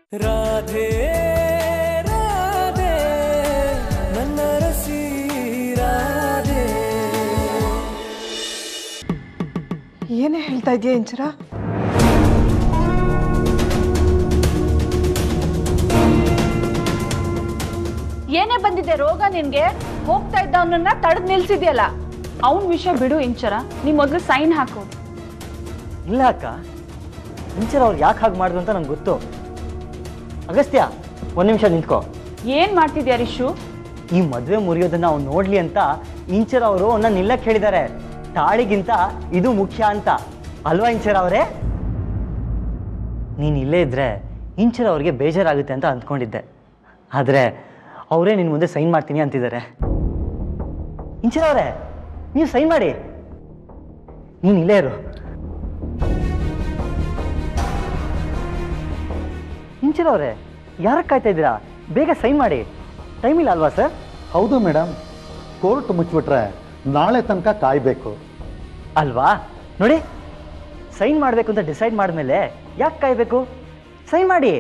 ರಾಧೆ ರಾಧೆ ನನ್ನ ರಸಿ ರಾಧೆ ಏನೇ ಹೇಳ್ತಾ ಇದೆಯಾ ಇಂಚರ ಏನೇ ಬಂದಿದೆ ರೋಗ ನಿನ್ಗೆ ಹೋಗ್ತಾ ಇದ್ದವನನ್ನ ತಡೆದ್ ನಿಲ್ಸಿದ್ಯಲ್ಲ ಅವನ್ ವಿಷಯ ಬಿಡು ಇಂಚರ ನೀ ಮೊದ್ಲು ಸೈನ್ ಹಾಕು ಇಲ್ಲ ಅಕ್ಕ ಇಂಚರ್ ಅವ್ರು ಯಾಕೆ ಹಾಗೆ ಮಾಡಿದ್ರು ಅಂತ ನಂಗೆ ಗೊತ್ತು ಅಗಸ್ತ್ಯ ಒಂದು ನಿಮಿಷ ನಿಂತ್ಕೋ ಏನ್ ಮಾಡ್ತಿದ್ಯಾ ರಿಶು ಈ ಮದುವೆ ಮುರಿಯೋದನ್ನ ಅವ್ನು ನೋಡ್ಲಿ ಅಂತ ಇಂಚರ್ ಅವರು ಅವನ್ನ ನಿಲ್ಲಕ್ಕೆ ಹೇಳಿದ್ದಾರೆ ತಾಳಿಗಿಂತ ಇದು ಮುಖ್ಯ ಅಂತ ಅಲ್ವಾ ಇಂಚರ್ ಅವರೇ ನೀನು ಇಲ್ಲೇ ಇದ್ರೆ ಇಂಚರ್ ಅವ್ರಿಗೆ ಬೇಜಾರಾಗುತ್ತೆ ಅಂತ ಅಂದ್ಕೊಂಡಿದ್ದೆ ಆದರೆ ಅವರೇ ನಿನ್ನ ಮುಂದೆ ಸೈನ್ ಮಾಡ್ತೀನಿ ಅಂತಿದ್ದಾರೆ ಇಂಚರ್ ಅವರೇ ನೀವು ಸೈನ್ ಮಾಡಿ ನೀನು ಇಲ್ಲೇ ಇರು ಇಂಚರ್ ಅವರೇ ಯಾರಕ್ಕೆ ಕಾಯ್ತಾ ಇದ್ದೀರಾ ಬೇಗ ಸೈನ್ ಮಾಡಿ ಟೈಮ್ ಇಲ್ಲ ಅಲ್ವಾ ಸರ್ ಹೌದು ಮೇಡಮ್ ಕೋರ್ಟ್ ಮುಚ್ಚಿಬಿಟ್ರೆ ನಾಳೆ ತನಕ ಕಾಯಬೇಕು ಅಲ್ವಾ ನೋಡಿ ಸೈನ್ ಮಾಡಬೇಕು ಅಂತ ಡಿಸೈಡ್ ಮಾಡಿದ್ಮೇಲೆ ಯಾಕೆ ಕಾಯಬೇಕು ಸೈನ್ ಮಾಡಿ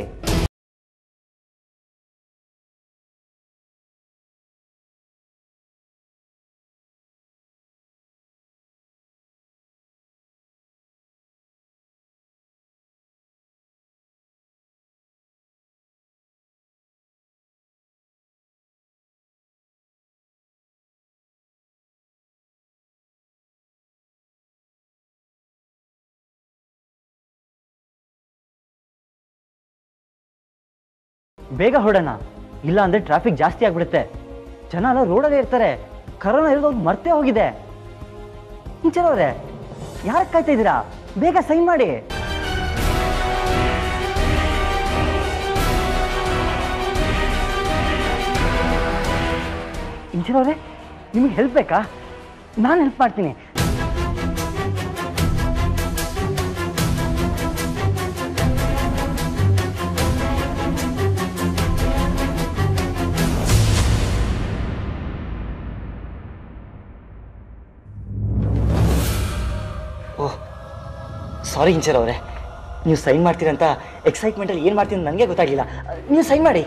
ಬೇಗ ಹೊರಡೋಣ ಇಲ್ಲ ಅಂದ್ರೆ ಟ್ರಾಫಿಕ್ ಜಾಸ್ತಿ ಆಗ್ಬಿಡುತ್ತೆ ಜನ ಎಲ್ಲ ರೋಡಲ್ಲೇ ಇರ್ತಾರೆ ಕರೋನಾ ಇರೋದು ಅವ್ರಿಗೆ ಮರ್ತೇ ಹೋಗಿದೆ ಇಂಚರ್ ಅವ್ರೆ ಯಾರು ಕಾಯ್ತಾ ಇದ್ದೀರಾ ಬೇಗ ಸೈನ್ ಮಾಡಿ ಇಂಚರ್ ಅವ್ರೆ ನಿಮಗೆ ಹೆಲ್ಪ್ ಬೇಕಾ ನಾನು ಹೆಲ್ಪ್ ಮಾಡ್ತೀನಿ ಓಹ್ ಸಾರಿ ಇಂಚರ್ ಅವರೇ ನೀವು ಸೈನ್ ಮಾಡ್ತೀರಂತ ಎಕ್ಸೈಟ್ಮೆಂಟಲ್ಲಿ ಏನು ಮಾಡ್ತೀನಿ ನನಗೆ ಗೊತ್ತಾಗಲಿಲ್ಲ ನೀವು ಸೈನ್ ಮಾಡಿ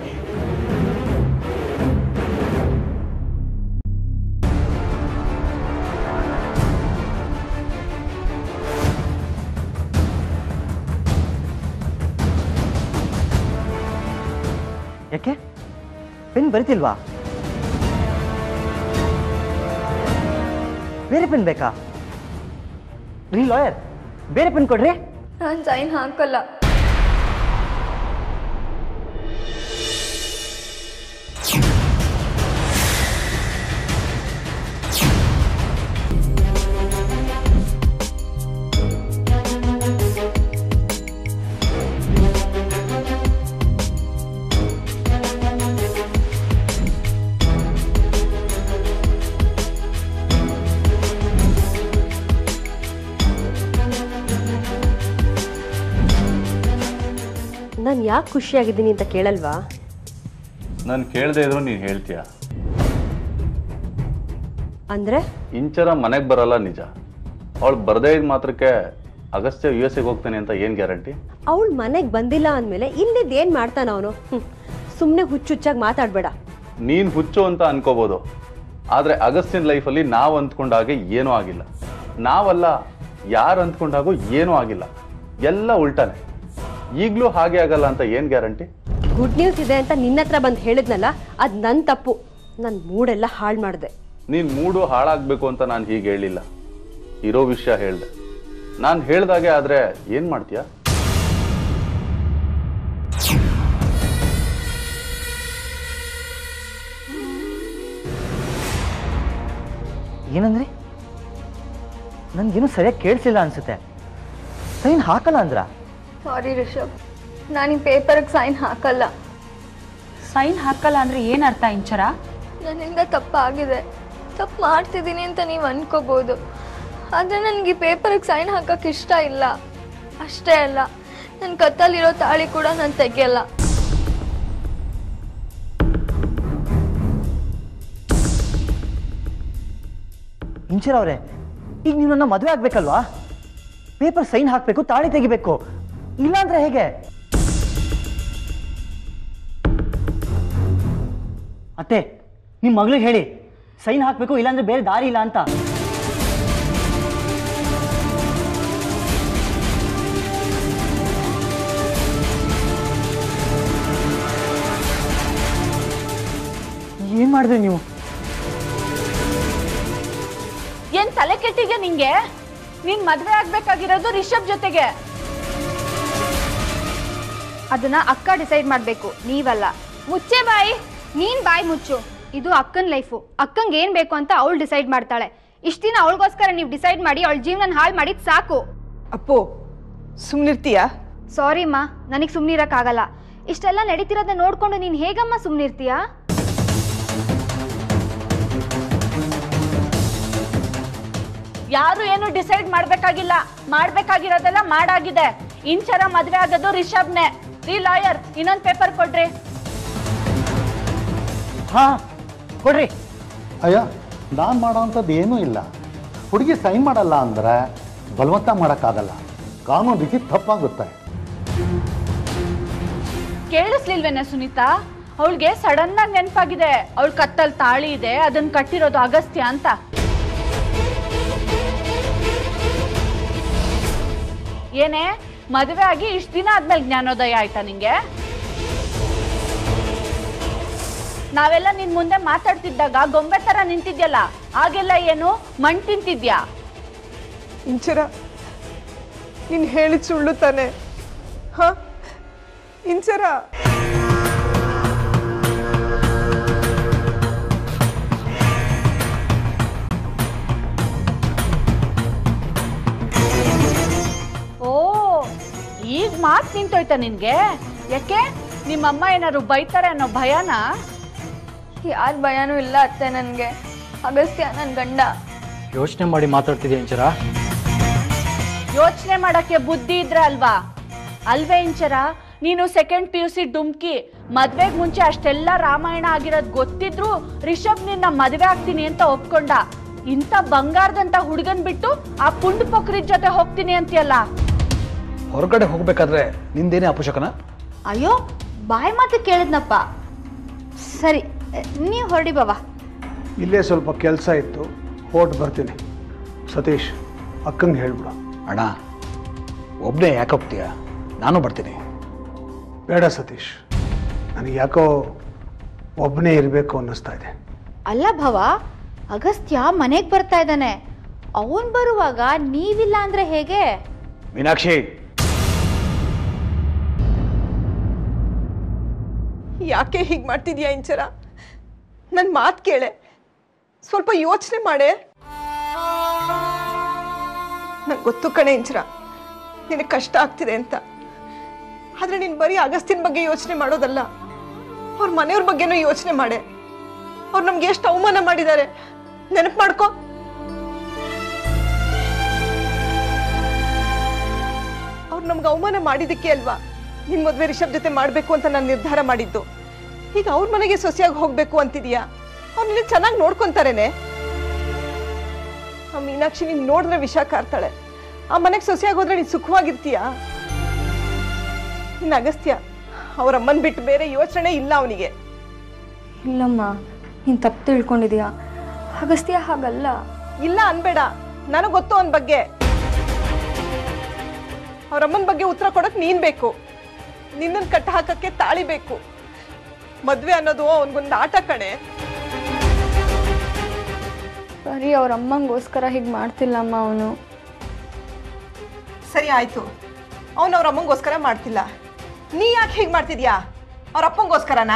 ಯಾಕೆ ಪೆನ್ ಬರಿತಿಲ್ವಾ ಬೇರೆ ಪೆನ್ ಬೇಕಾ ರೀ ಲಾಯರ್ ಬೇರೆ ಪೆನ್ ಕೊಡ್ರಿ ನಾನು ಸೈನ್ ಹಾಕಲ್ಲ ನಾನು ಯಾಕೆ ಖುಷಿಯಾಗಿದ್ದೀನಿ ಅಂತ ಕೇಳಲ್ವಾ ನಾನು ಕೇಳದೆ ಇದ್ರು ನೀನು ಹೇಳ್ತೀಯ ಅಂದರೆ ಇಂಚರ ಮನೆಗೆ ಬರಲ್ಲ ನಿಜ ಅವಳು ಬರದೇ ಇದ್ದ ಮಾತ್ರಕ್ಕೆ ಅಗಸ್ತ್ಯ ಯು ಎಸ್ ಹೋಗ್ತಾನೆ ಅಂತ ಏನು ಗ್ಯಾರಂಟಿ ಅವಳು ಮನೆಗೆ ಬಂದಿಲ್ಲ ಅಂದಮೇಲೆ ಇಲ್ಲಿದ್ದು ಏನು ಮಾಡ್ತಾನ ಅವನು ಸುಮ್ಮನೆ ಹುಚ್ಚುಚ್ಚಾಗಿ ಮಾತಾಡಬೇಡ ನೀನು ಹುಚ್ಚು ಅಂತ ಅನ್ಕೋಬೋದು ಆದರೆ ಅಗಸ್ತ್ಯನ ಲೈಫಲ್ಲಿ ನಾವು ಅಂದ್ಕೊಂಡಾಗೆ ಏನೂ ಆಗಿಲ್ಲ ನಾವಲ್ಲ ಯಾರು ಅಂದ್ಕೊಂಡಾಗೂ ಏನೂ ಆಗಿಲ್ಲ ಎಲ್ಲ ಉಲ್ಟಾನೆ ಈಗಲೂ ಹಾಗೆ ಆಗಲ್ಲ ಅಂತ ಏನು ಗ್ಯಾರಂಟಿ ಗುಡ್ ನ್ಯೂಸ್ ಇದೆ ಅಂತ ನಿನ್ನ ಹತ್ರ ಬಂದು ಹೇಳಿದ್ನಲ್ಲ ಅದು ನನ್ನ ತಪ್ಪು ನನ್ನ ಮೂಡೆಲ್ಲ ಹಾಳು ಮಾಡಿದೆ ನೀನು ಮೂಡು ಹಾಳಾಗಬೇಕು ಅಂತ ನಾನು ಹೀಗೆ ಹೇಳಿಲ್ಲ ಇರೋ ವಿಷಯ ಹೇಳ್ದೆ ನಾನು ಹೇಳ್ದಾಗೆ ಆದರೆ ಏನು ಮಾಡ್ತೀಯಾ ಏನಂದ್ರಿ ನನ್ಗೇನು ಸರಿಯಾಗಿ ಕೇಳಿಸಿಲ್ಲ ಅನ್ಸುತ್ತೆ ಸೈನ್ ಹಾಕಲ್ಲ ಅಂದ್ರ ಸಾರಿ ರಿಷಬ್ ನಾನು ಈ ಪೇಪರ್ಗೆ ಸೈನ್ ಹಾಕಲ್ಲ ಸೈನ್ ಹಾಕಲ್ಲ ಅಂದ್ರೆ ಏನ್ ಅರ್ಥ ಇಂಚರ ನನ್ನಿಂದ ತಪ್ಪಾಗಿದೆ ತಪ್ಪು ಮಾಡ್ತಿದ್ದೀನಿ ಅಂತ ನೀವು ಅನ್ಕೋಬೋದು ಆದರೆ ನನಗೆ ಈ ಪೇಪರ್ಗೆ ಸೈನ್ ಹಾಕಕ್ಕೆ ಇಷ್ಟ ಇಲ್ಲ ಅಷ್ಟೇ ಅಲ್ಲ ನನ್ನ ಕತ್ತಲ್ಲಿರೋ ತಾಳಿ ಕೂಡ ನಾನು ತೆಗಿಯಲ್ಲ ಇಂಚರ್ ಅವರೇ ಈಗ ನೀವು ನನ್ನ ಮದುವೆ ಆಗ್ಬೇಕಲ್ವಾ ಪೇಪರ್ ಸೈನ್ ಹಾಕಬೇಕು ತಾಳಿ ತೆಗಿಬೇಕು ಇಲ್ಲಾಂದ್ರೆ ಹೇಗೆ ಅತ್ತೆ ನಿಮ್ಮ ಮಗಳಿಗೆ ಹೇಳಿ ಸೈನ್ ಹಾಕಬೇಕು ಇಲ್ಲಾಂದ್ರೆ ಬೇರೆ ದಾರಿ ಇಲ್ಲ ಅಂತ ಏನು ಮಾಡಿದ್ರಿ ನೀವು ಏನ್ ತಲೆ ಕೆಟ್ಟಿದ್ಯಾ ನಿಂಗೆ ನೀನ್ ಮದ್ವೆ ಆಗ್ಬೇಕಾಗಿರೋದು ರಿಷಬ್ ಜೊತೆಗೆ ಅದನ್ನ ಅಕ್ಕ ಡಿಸೈಡ್ ಮಾಡಬೇಕು ನೀವಲ್ಲ ಮುಚ್ಚೆ ಬಾಯಿ ನೀನ್ ಬಾಯಿ ಮುಚ್ಚು ಇದು ಅಕ್ಕನ ಲೈಫು ಅಕ್ಕಂಗೆ ಏನ್ ಬೇಕು ಅಂತ ಅವಳು ಡಿಸೈಡ್ ಮಾಡ್ತಾಳೆ ಇಷ್ಟ ದಿನ ಅವಳಿಗೋಸ್ಕರ ನೀವು ಡಿಸೈಡ್ ಮಾಡಿ ಅವಳ ಜೀವನ ಹಾಳು ಮಾಡಿದ್ ಸಾಕು ಅಪ್ಪು ಸುಮ್ಮನಿರ್ತೀಯಾ ಸಾರಿ ಮಾ ನನಗೆ ಸುಮ್ಮನಿರಕ್ಕಾಗಲ್ಲ ಇಷ್ಟೆಲ್ಲ ನಡೀತಿರೋದನ್ನ ನೋಡ್ಕೊಂಡು ನೀನು ಹೇಗಮ್ಮ ಸುಮ್ಮನಿರ್ತೀಯಾ ಯಾರು ಏನು ಡಿಸೈಡ್ ಮಾಡ್ಬೇಕಾಗಿಲ್ಲ ಮಾಡ್ಬೇಕಾಗಿರೋದೆಲ್ಲ ಮಾಡಾಗಿದೆ ಇಂಚರ ಮದ್ವೆ ಆಗೋದು ರಿಷಬ್ನೇ ರೀ ಲಾಯರ್ ಇನ್ನೊಂದ್ ಪೇಪರ್ ಕೊಡ್ರಿ ಹಾ ಕೊಡ್ರಿ ಅಯ್ಯ ನಾನು ಮಾಡೋವಂಥದ್ದು ಏನೂ ಇಲ್ಲ ಹುಡುಗಿ ಸೈನ್ ಮಾಡಲ್ಲ ಅಂದ್ರೆ ಬಲವಂತ ಮಾಡೋಕ್ಕಾಗಲ್ಲ ಕಾನೂನು ರೀತಿ ತಪ್ಪಾಗುತ್ತೆ ಕೇಳಿಸ್ಲಿಲ್ವೇನೆ ಸುನೀತಾ ಅವಳಿಗೆ ಸಡನ್ ಆಗಿ ನೆನಪಾಗಿದೆ ಅವಳ ಕತ್ತಲ್ ತಾಳಿ ಇದೆ ಅದನ್ನ ಕಟ್ಟಿರೋದು ಅಗಸ್ತ್ಯ ಅಂತ ಏನೇ ಮದುವೆ ಆಗಿ ಇಷ್ಟ ದಿನ ಆದ್ಮೇಲೆ ಜ್ಞಾನೋದಯ ಆಯ್ತಾ ನಿಂಗೆ ನಾವೆಲ್ಲ ನಿನ್ ಮುಂದೆ ಮಾತಾಡ್ತಿದ್ದಾಗ ಗೊಂಬೆ ತರ ನಿಂತಿದ್ಯಲ್ಲ ಆಗೆಲ್ಲ ಏನು ಮಣ್ ತಿಂತಿದ್ಯಾ ಇಂಚರ ನೀನು ಹೇಳಿದ ಸುಳ್ಳು ತಾನೆ ಹಾ ಇಂಚರ ಓ ಈಗ ಮಾತ್ ನಿಂತೋಯ್ತಾ ನಿನ್ಗೆ ಯಾಕೆ ನಿಮ್ಮಮ್ಮ ಏನಾದ್ರು ಬೈತಾರೆ ಅನ್ನೋ ಭಯನಾ ಯಾರ ಭಯನೂ ಇಲ್ಲ ಅತ್ತೆ ನನಗೆ ಅಗಸ್ತ್ಯ ನನ್ನ ಗಂಡ ಯೋಚನೆ ಮಾಡಿ ಮಾತಾಡ್ತಿದ್ಯಾ ಇಂಚರ ಯೋಚನೆ ಮಾಡಕ್ಕೆ ಬುದ್ಧಿ ಇದ್ರೆ ಅಲ್ವಾ ಅಲ್ವೇ ಇಂಚರ ನೀನು ಸೆಕೆಂಡ್ ಪಿ ಯು ಸಿ ಡುಮ್ಕಿ ಮದ್ವೆಗ್ ಮುಂಚೆ ಅಷ್ಟೆಲ್ಲ ರಾಮಾಯಣ ಆಗಿರೋದ್ ಗೊತ್ತಿದ್ರು ರಿಷಬ್ ನಿನ್ನ ಮದ್ವೆ ಆಗ್ತೀನಿ ಅಂತ ಒಪ್ಕೊಂಡ ಇಂಥ ಬಂಗಾರದಂತ ಹುಡುಗನ್ ಬಿಟ್ಟು ಆ ಪುಂಡ್ ಪೊಕ್ರಿದ್ ಜೊತೆ ಹೋಗ್ತೀನಿ ಅಂತೀಯಲ್ಲ ಹೊರಗಡೆ ಹೋಗ್ಬೇಕಾದ್ರೆ ನಿಂದೇನೇ ಅಪಶಕನ ಅಯ್ಯೋ ಬಾಯಿ ಮಾತು ಕೇಳಿದ್ನಪ್ಪ ಸರಿ ನೀವು ಹೊರಡಿ ಬಾಬಾ ಇಲ್ಲೇ ಸ್ವಲ್ಪ ಕೆಲಸ ಇತ್ತು ಹೊರ್ಟು ಬರ್ತೀನಿ ಸತೀಶ್ ಅಕ್ಕಂಗೆ ಹೇಳ್ಬಿಡು ಅಣ್ಣ ಒಬ್ಬನೇ ಯಾಕೋಗ್ತೀಯ ನಾನು ಬರ್ತೀನಿ ಬೇಡ ಸತೀಶ್ ನನಗೆ ಯಾಕೋ ಒಬ್ಬನೇ ಇರಬೇಕು ಅನ್ನಿಸ್ತಾ ಇದೆ ಅಲ್ಲ ಭವ ಅಗಸ್ತ್ಯ ಮನೆಗೆ ಬರ್ತಾ ಇದ್ದಾನೆ ಅವನ್ ಬರುವಾಗ ನೀವಿಲ್ಲ ಅಂದ್ರೆ ಹೇಗೆ ಮೀನಾಕ್ಷಿ ಯಾಕೆ ಹೀಗೆ ಮಾಡ್ತಿದ್ಯಾ ಇಂಚರ ನನ್ನ ಮಾತು ಕೇಳೆ ಸ್ವಲ್ಪ ಯೋಚನೆ ಮಾಡೆ ನಂಗೆ ಗೊತ್ತು ಕಣೆ ಇಂಚರ ನಿನಗೆ ಕಷ್ಟ ಆಗ್ತಿದೆ ಅಂತ ಆದ್ರೆ ನೀನು ಬರೀ ಅಗಸ್ತಿನ ಬಗ್ಗೆ ಯೋಚನೆ ಮಾಡೋದಲ್ಲ ಅವ್ರ ಮನೆಯವ್ರ ಬಗ್ಗೆನೂ ಯೋಚನೆ ಮಾಡೆ ಅವ್ರು ನಮ್ಗೆ ಎಷ್ಟು ಅವಮಾನ ಮಾಡಿದ್ದಾರೆ ನೆನಪು ಮಾಡ್ಕೋ ಅವ್ರು ನಮ್ಗೆ ಅವಮಾನ ಮಾಡಿದ್ದಕ್ಕೆ ಅಲ್ವಾ ನಿನ್ ಮದ್ವೆ ರಿಷಬ್ ಜೊತೆ ಮಾಡ್ಬೇಕು ಅಂತ ನಾನು ನಿರ್ಧಾರ ಮಾಡಿದ್ದು ಈಗ ಅವ್ರ ಮನೆಗೆ ಸೊಸೆಯಾಗಿ ಹೋಗ್ಬೇಕು ಅಂತಿದ್ಯಾ ಅವ್ರು ನಿನ್ನ ಚೆನ್ನಾಗಿ ನೋಡ್ಕೊಂತಾರೇನೆ ಆ ಮೀನಾಕ್ಷಿ ನೀನ್ ನೋಡಿದ್ರೆ ವಿಷ ಕಾರ್ತಾಳೆ ಆ ಮನೆಗೆ ಸೊಸೆಯಾಗಿ ಹೋದ್ರೆ ನೀನ್ ಸುಖವಾಗಿರ್ತೀಯಾ ಇನ್ನು ಅಗಸ್ತ್ಯ ಅವ್ರ ಅಮ್ಮನ್ ಬಿಟ್ಟು ಬೇರೆ ಯೋಚನೆ ಇಲ್ಲ ಅವನಿಗೆ ಇಲ್ಲಮ್ಮ ನೀನು ತಪ್ಪು ತಿಳ್ಕೊಂಡಿದ್ಯಾ ಅಗಸ್ತ್ಯ ಹಾಗಲ್ಲ ಇಲ್ಲ ಅನ್ಬೇಡ ನನಗೆ ಗೊತ್ತು ಅವನ ಬಗ್ಗೆ ಅವ್ರ ಅಮ್ಮನ ಬಗ್ಗೆ ಉತ್ತರ ಕೊಡಕ್ ನೀನ್ ಬೇಕು ನಿನ್ನನ್ ಕಟ್ಟ ಹಾಕಕ್ಕೆ ತಾಳಿ ಬೇಕು ಮದ್ವೆ ಅನ್ನೋದು ಅವನ್ಗೊಂದು ಆಟ ಕಣೆ ಬರೀ ಅವ್ರ ಅಮ್ಮಂಗೋಸ್ಕರ ಹೀಗೆ ಮಾಡ್ತಿಲ್ಲಮ್ಮ ಅವನು ಸರಿ ಆಯ್ತು ಅವನು ಅವ್ರ ಅಮ್ಮಂಗೋಸ್ಕರ ಮಾಡ್ತಿಲ್ಲ ನೀ ಯಾಕೆ ಹೀಗೆ ಮಾಡ್ತಿದ್ಯಾ ಅವ್ರ ಅಪ್ಪಂಗೋಸ್ಕರನಾ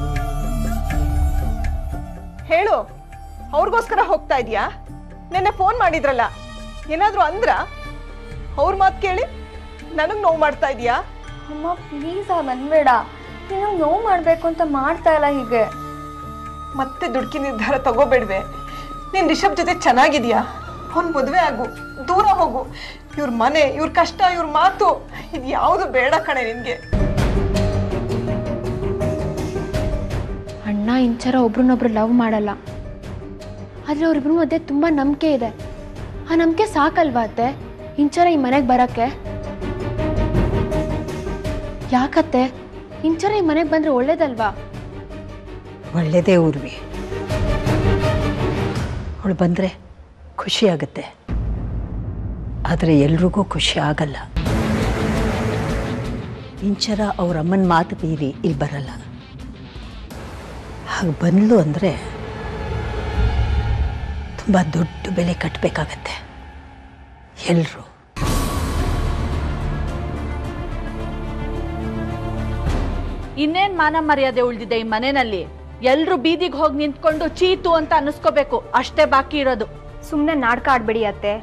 ಹೇಳು ಅವ್ರಿಗೋಸ್ಕರ ಹೋಗ್ತಾ ಇದೀಯಾ ನೆನ್ನೆ ಫೋನ್ ಮಾಡಿದ್ರಲ್ಲ ಏನಾದ್ರೂ ಅಂದ್ರ ಅವ್ರ ಮಾತು ಕೇಳಿ ನನಗ್ ನೋವು ಮಾಡ್ತಾ ಇದೀಯಾ ಅಮ್ಮ ಪ್ಲೀಸ್ ಆಗ ಅನ್ಬೇಡ ನೀನು ನೋವು ಮಾಡಬೇಕು ಅಂತ ಮಾಡ್ತಾ ಇಲ್ಲ ಹೀಗೆ ಮತ್ತೆ ದುಡ್ಕಿ ನಿರ್ಧಾರ ತಗೋಬೇಡ್ವೆ ನೀನ್ ರಿಷಬ್ ಜೊತೆ ಚೆನ್ನಾಗಿದ್ಯಾ ಅವ್ನ್ ಮದುವೆ ಆಗು ದೂರ ಹೋಗು ಇವ್ರ ಮನೆ ಇವ್ರ ಕಷ್ಟ ಇವ್ರ ಮಾತು ಇದು ಯಾವುದು ಬೇಡ ಕಣೆ ನಿನ್ಗೆ ಅಣ್ಣ ಇಂಚರ ಒಬ್ರನ್ನೊಬ್ರು ಲವ್ ಮಾಡಲ್ಲ ಆದ್ರೆ ಅವ್ರಿಬ್ರ ಮಧ್ಯೆ ತುಂಬಾ ನಂಬಿಕೆ ಇದೆ ಆ ನಂಬಿಕೆ ಸಾಕಲ್ವಾ ಅತ್ತೆ ಇಂಚರ ಈ ಮನೆಗೆ ಬರಕ್ಕೆ ಯಾಕತ್ತೆ ಇಂಚರ ಈ ಮನೆಗೆ ಬಂದ್ರೆ ಒಳ್ಳೇದಲ್ವಾ ಒಳ್ಳೆಯದೇ ಊರ್ವಿ ಅವಳು ಬಂದರೆ ಖುಷಿ ಆಗುತ್ತೆ ಆದರೆ ಎಲ್ರಿಗೂ ಖುಷಿ ಆಗಲ್ಲ ಇಂಚರ ಅವ್ರ ಅಮ್ಮನ ಮಾತು ಮೀರಿ ಇಲ್ಲಿ ಬರಲ್ಲ ಹಾಗೆ ಬಂದ್ಲು ಅಂದರೆ ತುಂಬ ದೊಡ್ಡ ಬೆಲೆ ಕಟ್ಟಬೇಕಾಗತ್ತೆ ಎಲ್ಲರೂ ಇನ್ನೇನ್ ಮಾನ ಮರ್ಯಾದೆ ಉಳ್ದಿದೆ ಈ ಮನೆಯಲ್ಲಿ ಎಲ್ರು ಬೀದಿಗೆ ಹೋಗಿ ನಿಂತ್ಕೊಂಡು ಚೀತು ಅಂತ ಅನ್ನಿಸ್ಕೋಬೇಕು ಅಷ್ಟೇ ಬಾಕಿ ಇರೋದು ಸುಮ್ಮನೆ ನಾಟಕ ಆಡ್ಬೇಡಿ ಅತ್ತೆ